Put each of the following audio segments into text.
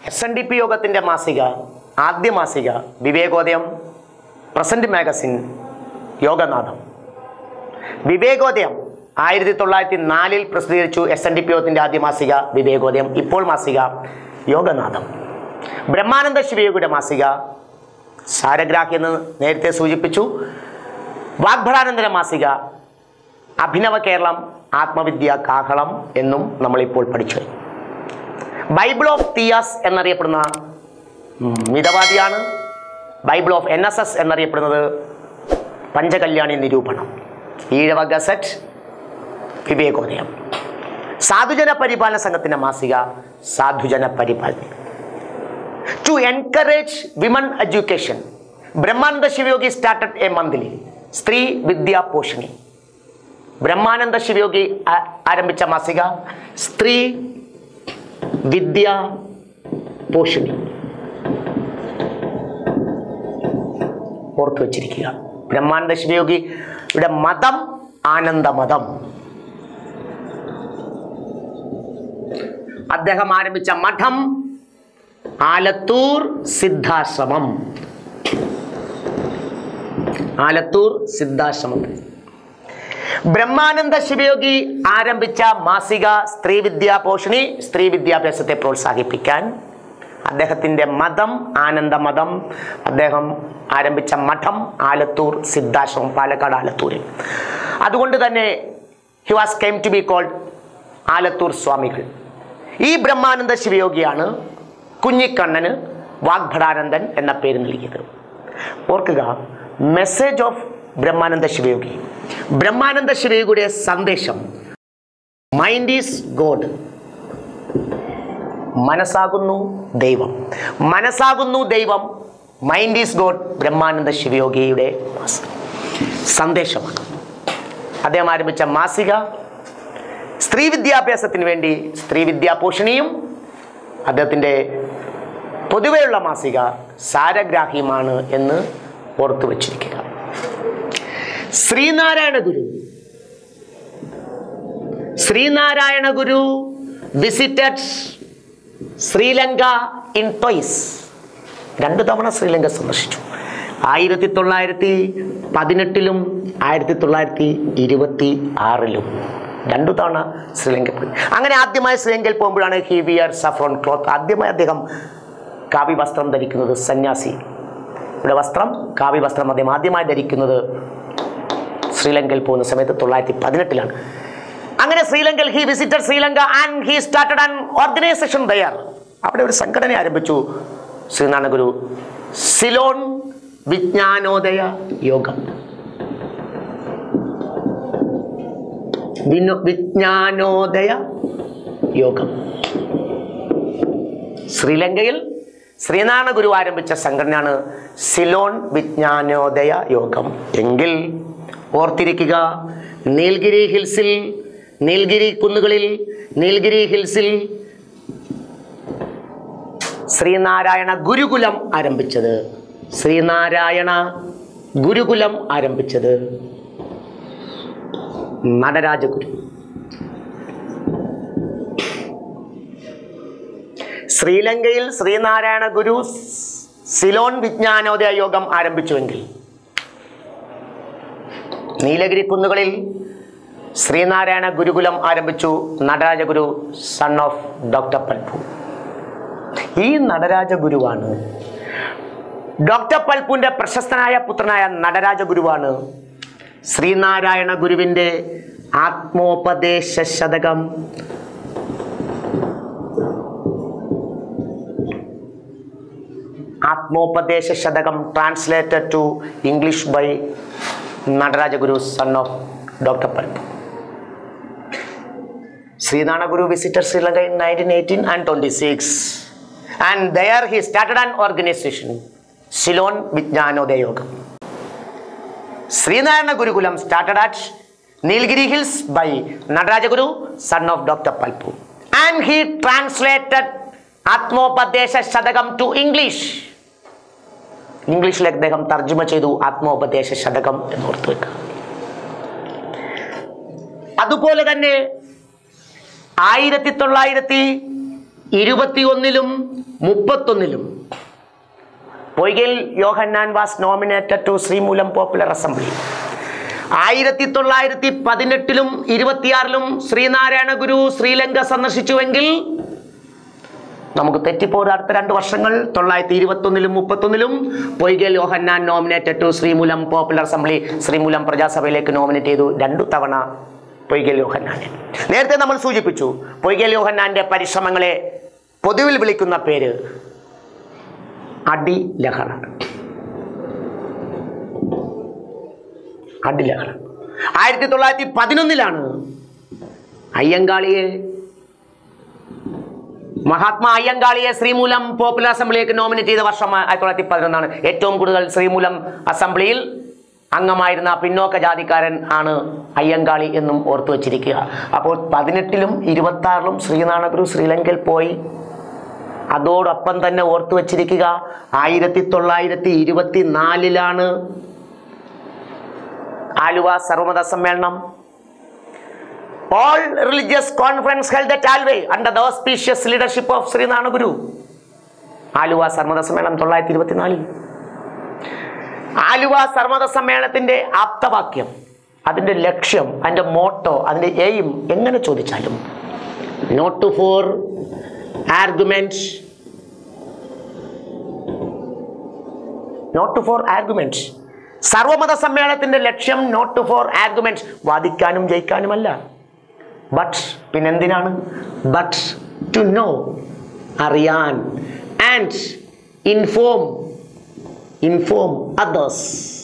S N D P യോഗത്തിൻ്റെ മാസിക ആദ്യ മാസിക വിവേകോദയം പ്രസന്റ് മാഗസിൻ യോഗനാഥം വിവേകോദയം ആയിരത്തി തൊള്ളായിരത്തി നാലിൽ പ്രസിദ്ധീകരിച്ചു എസ് എൻ ഡി പി യോഗത്തിൻ്റെ ആദ്യ മാസിക വിവേകോദയം ഇപ്പോൾ മാസിക യോഗനാഥം ബ്രഹ്മാനന്ദ ശിവയോഗിയുടെ മാസിക സാരഗ്രാഹി എന്ന് നേരത്തെ സൂചിപ്പിച്ചു വാഗ്ഭടാനന്ദന മാസിക അഭിനവ കേരളം ആത്മവിദ്യ കാഹളം എന്നും നമ്മളിപ്പോൾ പഠിച്ചു ബൈബിൾ ഓഫ് തിയാസ് എന്നറിയപ്പെടുന്ന ഉം, മിതവാദിയാണ് Bible of N S S എന്നറിയപ്പെടുന്നത് പഞ്ചകല്യാണി നിരൂപണം ഈഴവ ഗസറ്റ് വിവേകോദയം സാധുജന പരിപാലന സംഘത്തിന്റെ മാസിക Sadhujana Paripalana to encourage women education Brahmananda Sivayogi started a monthly Stree Vidya പോഷിണി Brahmananda Sivayogi ആ- ആരംഭിച്ച മാസിക സ്ത്രീ വിദ്യ പോഷിണി ഓർത്തു വച്ചിരിക്കുക ബ്രഹ്മാനന്ദ ശിവയോഗിയുടെ മതം ആനന്ദമതം അദ്ദേഹം ആരംഭിച്ച മഠം ആലത്തൂർ സിദ്ധാശ്രമം ആലത്തൂർ സിദ്ധാശ്രമം ബ്രഹ്മാനന്ദ ശിവയോഗി ആരംഭിച്ച മാസിക സ്ത്രീ വിദ്യാപോഷണി സ്ത്രീ വിദ്യാഭ്യാസത്തെ പ്രോത്സാഹിപ്പിക്കാൻ അദ്ദേഹത്തിൻ്റെ മതം ആനന്ദമതം അദ്ദേഹം ആരംഭിച്ച മഠം ആലത്തൂർ സിദ്ധാശ്രമം പാലക്കാട് ആലത്തൂരിൽ അതുകൊണ്ട് തന്നെ he was came to be called Alathur Swamikal ഈ ബ്രഹ്മാനന്ദ ശിവയോഗിയാണ് കുഞ്ഞിക്കണ്ണന് വാഗ്ഭടാനന്ദൻ എന്ന പേര് നൽകിയത് ഓർക്കുക മെസ്സേജ് ഓഫ് ബ്രഹ്മാനന്ദ ശിവയോഗി ബ്രഹ്മാനന്ദ ശിവയോഗിയുടെ സന്ദേശം മൈൻഡ് ഈസ് ഗോഡ് മനസ്സാകുന്നു ദൈവം മനസ്സാകുന്നു ദൈവം മൈൻഡ് ഈസ് ഗോഡ് ബ്രഹ്മാനന്ദ ശിവയോഗിയുടെ മാസിക സന്ദേശമാണ് അദ്ദേഹം ആരംഭിച്ച മാസിക സ്ത്രീ വിദ്യാഭ്യാസത്തിന് വേണ്ടി സ്ത്രീ വിദ്യാപോഷണിയും അദ്ദേഹത്തിൻ്റെ പൊതുവെയുള്ള മാസിക സാരഗ്രാഹിയുമാണ് എന്ന് ഓർത്തു വച്ചിരിക്കുക Sree Narayana Guru Sree Narayana Guru visited Sri Lanka in twice രണ്ട് തവണ ശ്രീലങ്ക സന്ദർശിച്ചു ആയിരത്തി തൊള്ളായിരത്തി പതിനെട്ടിലും ആയിരത്തി തൊള്ളായിരത്തി ഇരുപത്തി ആറിലും രണ്ടു തവണ ശ്രീലങ്ക പോയി അങ്ങനെ ആദ്യമായി ശ്രീലങ്കയിൽ പോകുമ്പോഴാണ് ഹി വിയർ സഫ്രോൺ ക്ലോത്ത് ആദ്യമായി അദ്ദേഹം കാവി വസ്ത്രം ധരിക്കുന്നത് സന്യാസി ഇവിടെ വസ്ത്രം കാവി വസ്ത്രം അദ്ദേഹം ആദ്യമായി ധരിക്കുന്നത് ശ്രീലങ്കയിൽ പോകുന്ന സമയത്ത് തൊള്ളായിരത്തി പതിനെട്ടിലാണ് അങ്ങനെ ശ്രീലങ്കയിൽ he visited Sri Lanka and he started an organization there അവിടെ ഒരു സംഘടന ആരംഭിച്ചു ശ്രീനാരായണ ഗുരു സിലോൺ വിജ്ഞാനോദയ യോഗം വിനോ- വിജ്ഞാനോദയ യോഗം ശ്രീലങ്കയിൽ ശ്രീനാരായണ ഗുരു ആരംഭിച്ച സംഘടനയാണ് സിലോൺ വിജ്ഞാനോദയ യോഗം എങ്കിൽ ഓർത്തിരിക്കുക നീൽഗിരി ഹിൽസിൽ നീൽഗിരി കുന്നുകളിൽ നീൽഗിരി ഹിൽസിൽ ശ്രീനാരായണ ഗുരുകുലം ആരംഭിച്ചത് ശ്രീനാരായണ ഗുരുകുലം ആരംഭിച്ചത് നടരാജഗുരു ശ്രീലങ്കയിൽ ശ്രീനാരായണ ഗുരു സിലോൺ വിജ്ഞാനോദയ യോഗം ആരംഭിച്ചുവെങ്കിൽ നീലഗിരി കുന്നുകളിൽ ശ്രീനാരായണ ഗുരുകുലം ആരംഭിച്ചു Nataraja Guru son of doctor Palpu ഈ നടരാജ ഗുരുവാണ് ഡോക്ടർ പൽപുവിന്റെ പ്രശസ്തനായ പുത്രനായ നടരാജ ഗുരുവാണ് ശ്രീനാരായണ ഗുരുവിന്റെ ആത്മോപദേശ Satakam Atmopadesa Satakam translated to English by Nataraja Guru son of doctor Palpu Srinana Guru visited Sri Lanka in 1918 and 26. And there he started an organization, Ceylon Vijnanodaya Yoga. Srinarayana Gurukulam started at Nilgiri Hills by Nadaraja Guru, son of Dr. Palpu. And he translated Atmopadesha Shadagam to English. ഇംഗ്ലീഷിൽ അദ്ദേഹം തർജ്ജമ ചെയ്തു ആത്മോപദേശ ശതകം എന്ന് ഓർത്തു വെക്കുക അതുപോലെ തന്നെ ആയിരത്തി തൊള്ളായിരത്തി ഇരുപത്തിയൊന്നിലും മുപ്പത്തൊന്നിലും Poykal Yohannan was nominated to Sree Moolam popular assembly ആയിരത്തി തൊള്ളായിരത്തി പതിനെട്ടിലും ഇരുപത്തിയാറിലും ശ്രീനാരായണ ഗുരു ശ്രീലങ്ക സന്ദർശിച്ചുവെങ്കിൽ നമുക്ക് തെറ്റിപ്പോയത് അടുത്ത രണ്ട് വർഷങ്ങൾ തൊള്ളായിരത്തി ഇരുപത്തൊന്നിലും മുപ്പത്തൊന്നിലും Poykal Yohannan nominated to Sree Moolam popular assembly Sree Moolam പ്രജാസഭയിലേക്ക് നോമിനേറ്റ് ചെയ്തു രണ്ടു തവണ പൊയ്കൽ യോഹന്നാനെ നേരത്തെ നമ്മൾ സൂചിപ്പിച്ചു പൊയ്കൽ യോഹന്നാന്റെ പരിശ്രമങ്ങളെ പൊതുവിൽ വിളിക്കുന്ന പേര് അടിലഹള അടിലഹള ആയിരത്തി തൊള്ളായിരത്തി പതിനൊന്നിലാണ് അയ്യങ്കാളിയെ മഹാത്മാ അയ്യങ്കാളിയെ ശ്രീമൂലം പോപ്പുലർ അസംബ്ലിയിലേക്ക് നോമിനേറ്റ് ചെയ്ത വർഷം ആയിരത്തി തൊള്ളായിരത്തി പതിനൊന്നാണ് ഏറ്റവും കൂടുതൽ ശ്രീമൂലം അസംബ്ലിയിൽ അംഗമായിരുന്ന പിന്നോക്ക ജാതിക്കാരൻ ആണ് അയ്യങ്കാളി എന്നും ഓർത്തു വച്ചിരിക്കുക അപ്പോൾ പതിനെട്ടിലും ഇരുപത്തി ആറിലും ശ്രീനാരായണഗുരു ശ്രീലങ്കയിൽ പോയി അതോടൊപ്പം തന്നെ ഓർത്തു വച്ചിരിക്കുക ആയിരത്തി തൊള്ളായിരത്തി ഇരുപത്തി നാലിലാണ് ആലുവ സർവമത സമ്മേളനം All religious conference held at Alway under the auspicious leadership of Sri Nana Guru. Aluva സർമത സമ്മേളനം തൊള്ളായിരത്തി ഇരുപത്തിനാലിൽ ആലുവ സർമത സമ്മേളനത്തിന്റെ ആപ്തവാക്യം അതിന്റെ ലക്ഷ്യം അതിന്റെ മോട്ടോ അതിന്റെ എയിം എങ്ങനെ ചോദിച്ചാലും not for argument not for argument സർവമത സമ്മേളനത്തിന്റെ ലക്ഷ്യം നോട്ട് ഫോർ ആർഗ്യുമെന്റ് വാദിക്കാനും ജയിക്കാനുമല്ല ബട്ട് പിന്നെന്തിനാണ് ബട്ട് ടു നോ അറിയാൻ and inform inform others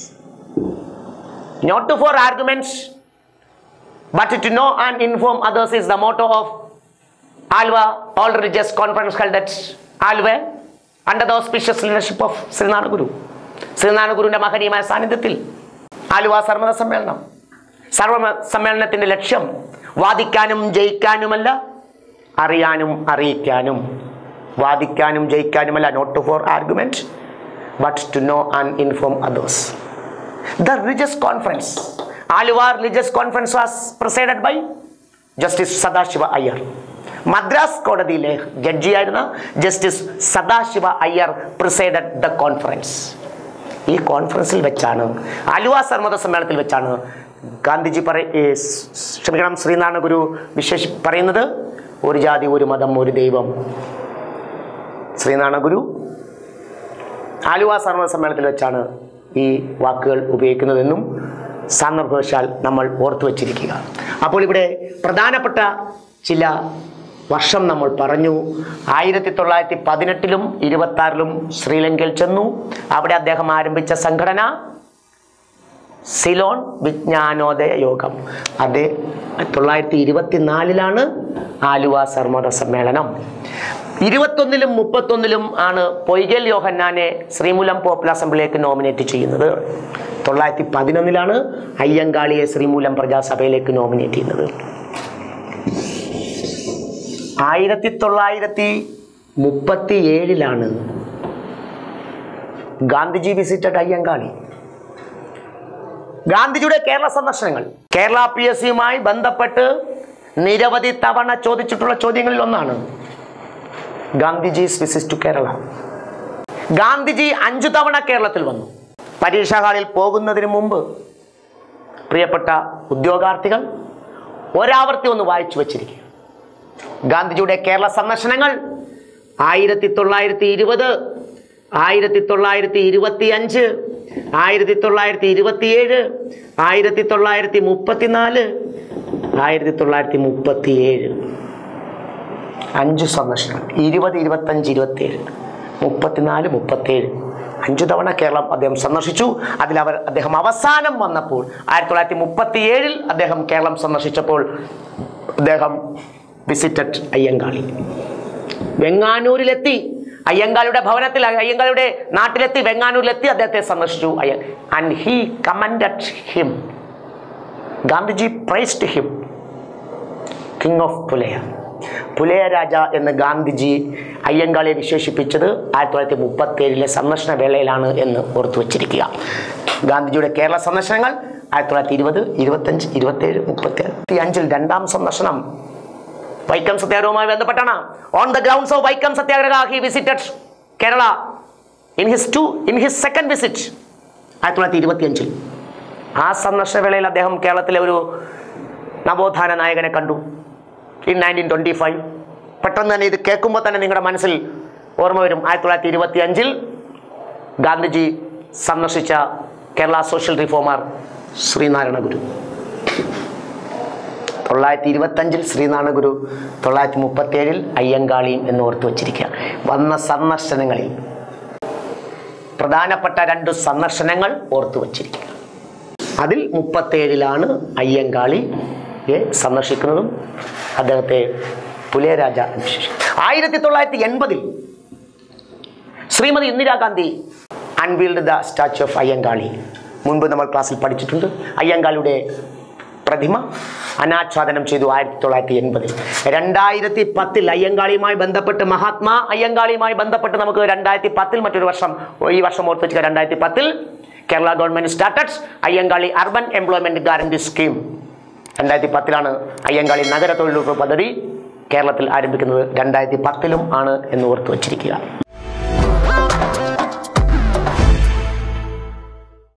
not for arguments but to know and inform others is the motto of Aluva all religious conference held at Aluva under the auspicious leadership of Sree Narayana Guru Sree Narayana ഗുരുവിന്റെ മഹനീയമായ സാന്നിധ്യത്തിൽ ആലുവ സർവമത സമ്മേളനം സർവ സമ്മേളനത്തിന്റെ ലക്ഷ്യം വാദിക്കാനും ജയിക്കാനുമല്ല അറിയാനും അറിയിക്കാനും വാദിക്കാനും ജയിക്കാനുമല്ല not for argument but to know and inform others the religious conference Aluva religious conference was presided by justice Sadashiva Iyer Madras കോടതിയിലെ ജഡ്ജിയായിരുന്ന justice Sadashiva Iyer presided the conference ഈ കോൺഫറൻസിൽ വെച്ചാണ് ആലുവ സർമത സമ്മേളനത്തിൽ വെച്ചാണ് ഗാന്ധിജി പറ ഏ, സ്- ക്ഷമിക്കണം ശ്രീനാരായണ ഗുരു വിശേഷി പറയുന്നത് ഒരു ജാതി ഒരു മതം ഒരു ദൈവം ശ്രീനാരായണ ഗുരു ആലുവ സർവ സമ്മേളനത്തിൽ വെച്ചാണ് ഈ വാക്കുകൾ ഉപയോഗിക്കുന്നതെന്നും സന്ദർഭവശാൽ നമ്മൾ ഓർത്തു വച്ചിരിക്കുക അപ്പോൾ ഇവിടെ പ്രധാനപ്പെട്ട ചില വർഷം നമ്മൾ പറഞ്ഞു ആയിരത്തി തൊള്ളായിരത്തി പതിനെട്ടിലും ഇരുപത്തി ആറിലും ശ്രീലങ്കയിൽ ചെന്നു അവിടെ അദ്ദേഹം ആരംഭിച്ച സംഘടന സിലോൺ വിജ്ഞാനോദയ യോഗം അത് തൊള്ളായിരത്തി ഇരുപത്തിനാലിലാണ് ആലുവ സർമത സമ്മേളനം ഇരുപത്തൊന്നിലും മുപ്പത്തൊന്നിലും ആണ് പൊയ്കൽ യോഹന്നാനെ ശ്രീമൂലം പോപ്പുലർ അസംബ്ലിയിലേക്ക് നോമിനേറ്റ് ചെയ്യുന്നത് തൊള്ളായിരത്തി പതിനൊന്നിലാണ് അയ്യങ്കാളിയെ ശ്രീമൂലം പ്രജാസഭയിലേക്ക് നോമിനേറ്റ് ചെയ്യുന്നത് ആയിരത്തി തൊള്ളായിരത്തി മുപ്പത്തി ഏഴിലാണ് ഗാന്ധിജി വിസിറ്റഡ് അയ്യങ്കാളി ഗാന്ധിജിയുടെ കേരള സന്ദർശനങ്ങൾ കേരള പി എസ് സിയുമായി ബന്ധപ്പെട്ട് നിരവധി തവണ ചോദിച്ചിട്ടുള്ള ചോദ്യങ്ങളിൽ ഒന്നാണ് ഗാന്ധിജീസ് വിസിറ്റ് ടു കേരള ഗാന്ധിജി അഞ്ചു തവണ കേരളത്തിൽ വന്നു പരീക്ഷാ ഹാളിൽ പോകുന്നതിന് മുമ്പ് പ്രിയപ്പെട്ട ഉദ്യോഗാർത്ഥികൾ ഒരാവർത്തി ഒന്ന് വായിച്ചു വച്ചിരിക്കുക ഗാന്ധിജിയുടെ കേരള സന്ദർശനങ്ങൾ ആയിരത്തി തൊള്ളായിരത്തി ഇരുപത് ആയിരത്തി തൊള്ളായിരത്തി ഇരുപത്തി അഞ്ച് ആയിരത്തി തൊള്ളായിരത്തി ഇരുപത്തിയേഴ് ആയിരത്തി തൊള്ളായിരത്തി മുപ്പത്തിനാല് ആയിരത്തി തൊള്ളായിരത്തി മുപ്പത്തിയേഴ് അഞ്ച് സന്ദർശനങ്ങൾ ഇരുപത് ഇരുപത്തഞ്ച് ഇരുപത്തിയേഴ് മുപ്പത്തിനാല് മുപ്പത്തിയേഴ് അഞ്ചു തവണ കേരളം അദ്ദേഹം സന്ദർശിച്ചു അതിൽ അവർ അദ്ദേഹം അവസാനം വന്നപ്പോൾ ആയിരത്തി തൊള്ളായിരത്തി മുപ്പത്തിയേഴിൽ അദ്ദേഹം കേരളം സന്ദർശിച്ചപ്പോൾ അദ്ദേഹം വിസിറ്റഡ് അയ്യങ്കാളി വെങ്ങാനൂരിലെത്തി അയ്യങ്കാളിയുടെ ഭവനത്തിൽ അയ്യങ്കാളിയുടെ നാട്ടിലെത്തി വെങ്ങാനൂരിലെത്തി അദ്ദേഹത്തെ സന്ദർശിച്ചു Ayya and he commended him Gandhiji praised him king of Pulaya Pulaya Raja എന്ന് ഗാന്ധിജി അയ്യങ്കാളിയെ വിശേഷിപ്പിച്ചത് ആയിരത്തി തൊള്ളായിരത്തി മുപ്പത്തി ഏഴിലെ സന്ദർശന വേളയിലാണ് എന്ന് ഓർത്തു വച്ചിരിക്കുക ഗാന്ധിജിയുടെ കേരള സന്ദർശനങ്ങൾ ആയിരത്തി തൊള്ളായിരത്തി ഇരുപത് ഇരുപത്തഞ്ച് ഇരുപത്തേഴ് മുപ്പത്തി അഞ്ചിൽ രണ്ടാം സന്ദർശനം വൈക്കം സത്യാഗ്രഹവുമായി ബന്ധപ്പെട്ടാണ് on the grounds of Vaikom Satyagraha he visited Kerala in his two in his second visit ആയിരത്തി തൊള്ളായിരത്തി ഇരുപത്തി അഞ്ചിൽ ആ സന്ദർശന വേളയിൽ അദ്ദേഹം കേരളത്തിലെ ഒരു നവോത്ഥാന നായകനെ കണ്ടു ഇൻ നയൻറ്റീൻ ട്വൻറ്റി ഫൈവ് പെട്ടെന്ന് തന്നെ ഇത് കേൾക്കുമ്പോൾ തന്നെ നിങ്ങളുടെ മനസ്സിൽ ഓർമ്മ വരും ആയിരത്തി തൊള്ളായിരത്തി ഇരുപത്തി അഞ്ചിൽ ഗാന്ധിജി സന്ദർശിച്ച കേരള സോഷ്യൽ റിഫോമർ ശ്രീനാരായണ ഗുരു തൊള്ളായിരത്തി ഇരുപത്തഞ്ചിൽ ശ്രീനാരായണ ഗുരു തൊള്ളായിരത്തി മുപ്പത്തേഴിൽ അയ്യങ്കാളിയും എന്ന് ഓർത്തു വച്ചിരിക്കുക വന്ന സന്ദർശനങ്ങളിൽ പ്രധാനപ്പെട്ട രണ്ട് സന്ദർശനങ്ങൾ ഓർത്തു വച്ചിരിക്കുക അതിൽ മുപ്പത്തേഴിലാണ് അയ്യങ്കാളിയെ സന്ദർശിക്കുന്നതും അദ്ദേഹത്തെ പുലയരാജ എന്ന് വിശേഷിപ്പിക്കുന്നു. ആയിരത്തി തൊള്ളായിരത്തി എൺപതിൽ Shrimati Indira Gandhi unveiled the statue of Ayyankali മുൻപ് നമ്മൾ ക്ലാസ്സിൽ പഠിച്ചിട്ടുണ്ട് അയ്യങ്കാളിയുടെ പ്രതിമ അനാച്ഛാദനം ചെയ്തു ആയിരത്തി തൊള്ളായിരത്തി എൺപതിൽ രണ്ടായിരത്തി പത്തിൽ അയ്യങ്കാളിയുമായി ബന്ധപ്പെട്ട് മഹാത്മാ അയ്യങ്കാളിയുമായി ബന്ധപ്പെട്ട് നമുക്ക് രണ്ടായിരത്തി പത്തിൽ മറ്റൊരു വർഷം ഈ വർഷം ഓർത്ത് വെച്ചാൽ രണ്ടായിരത്തി പത്തിൽ Kerala government started Ayyankali urban employment guarantee scheme രണ്ടായിരത്തി പത്തിലാണ് അയ്യങ്കാളി നഗര തൊഴിലുറപ്പ് പദ്ധതി കേരളത്തിൽ ആരംഭിക്കുന്നത് രണ്ടായിരത്തി പത്തിലും ആണ് എന്ന് ഓർത്ത് വച്ചിരിക്കുക